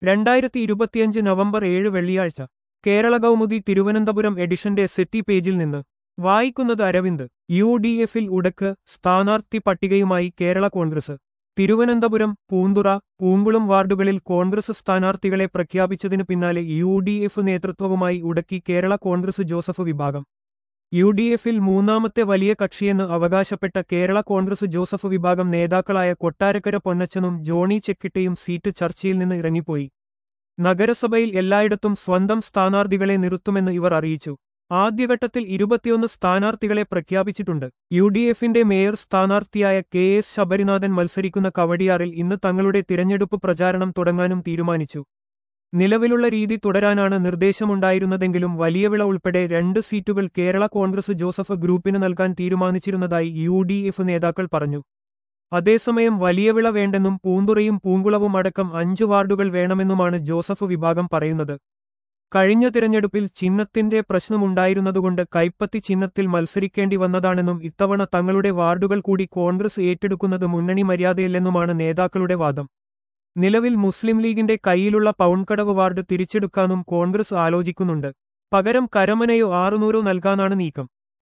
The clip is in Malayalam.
രണ്ടായിരത്തി ഇരുപത്തിയഞ്ച് നവംബർ ഏഴ് വെള്ളിയാഴ്ച കേരള കൗമുദി തിരുവനന്തപുരം എഡിഷന്റെ സെറ്റി പേജിൽ നിന്ന് വായിക്കുന്നത് അരവിന്ദ് യു ഡി എഫിൽ ഉടക്ക് സ്ഥാനാർത്ഥി പട്ടികയുമായി കേരള കോൺഗ്രസ് തിരുവനന്തപുരം പൂന്തുറ പൂങ്കുളം വാർഡുകളിൽ കോൺഗ്രസ് സ്ഥാനാർത്ഥികളെ പ്രഖ്യാപിച്ചതിനു പിന്നാലെ യു ഡി എഫ് നേതൃത്വവുമായി ഉടക്കി കേരള കോൺഗ്രസ് ജോസഫ് വിഭാഗം യു ഡി എഫിൽ മൂന്നാമത്തെ വലിയ കക്ഷിയെന്ന് അവകാശപ്പെട്ട കേരള കോൺഗ്രസ് ജോസഫ് വിഭാഗം നേതാക്കളായ കൊട്ടാരക്കര പൊന്നച്ചനും ജോണി ചെക്കിട്ടയും സീറ്റ് ചർച്ചയിൽ നിന്ന് ഇറങ്ങിപ്പോയി നഗരസഭയിൽ എല്ലായിടത്തും സ്വന്തം സ്ഥാനാർത്ഥികളെ നിർത്തുമെന്ന് ഇവർ അറിയിച്ചു ആദ്യഘട്ടത്തിൽ ഇരുപത്തിയൊന്ന് സ്ഥാനാർത്ഥികളെ പ്രഖ്യാപിച്ചിട്ടുണ്ട് യു ഡി എഫിന്റെ മേയർ സ്ഥാനാർത്ഥിയായ കെ എസ് ശബരിനാഥൻ മത്സരിക്കുന്ന കവടിയാറിൽ ഇന്ന് തങ്ങളുടെ തിരഞ്ഞെടുപ്പ് പ്രചാരണം തുടങ്ങാനും തീരുമാനിച്ചു നിലവിലുള്ള രീതി തുടരാനാണ് നിർദ്ദേശമുണ്ടായിരുന്നതെങ്കിലും വലിയവിള ഉൾപ്പെടെ രണ്ട് സീറ്റുകൾ കേരള കോൺഗ്രസ് ജോസഫ് ഗ്രൂപ്പിന് നൽകാൻ തീരുമാനിച്ചിരുന്നതായി യു ഡി എഫ് നേതാക്കൾ പറഞ്ഞു അതേസമയം വലിയവിള വേണ്ടെന്നും പൂന്തുറയും പൂങ്കുളവും അടക്കം അഞ്ചു വാർഡുകൾ വേണമെന്നുമാണ് ജോസഫ് വിഭാഗം പറയുന്നത് കഴിഞ്ഞ തിരഞ്ഞെടുപ്പിൽ ചിഹ്നത്തിന്റെ പ്രശ്നമുണ്ടായിരുന്നതുകൊണ്ട് കൈപ്പത്തി ചിഹ്നത്തിൽ മത്സരിക്കേണ്ടി വന്നതാണെന്നും ഇത്തവണ തങ്ങളുടെ വാർഡുകൾ കൂടി കോൺഗ്രസ് ഏറ്റെടുക്കുന്നത് മുന്നണി മര്യാദയില്ലെന്നുമാണ് നേതാക്കളുടെ വാദം നിലവിൽ മുസ്ലിം ലീഗിന്റെ കയ്യിലുള്ള പൗൺകടവ് വാർഡ് തിരിച്ചെടുക്കാനും കോൺഗ്രസ് ആലോചിക്കുന്നുണ്ട് പകരം കരമനയോ ആറുനൂറോ നൽകാനാണ് നീക്കം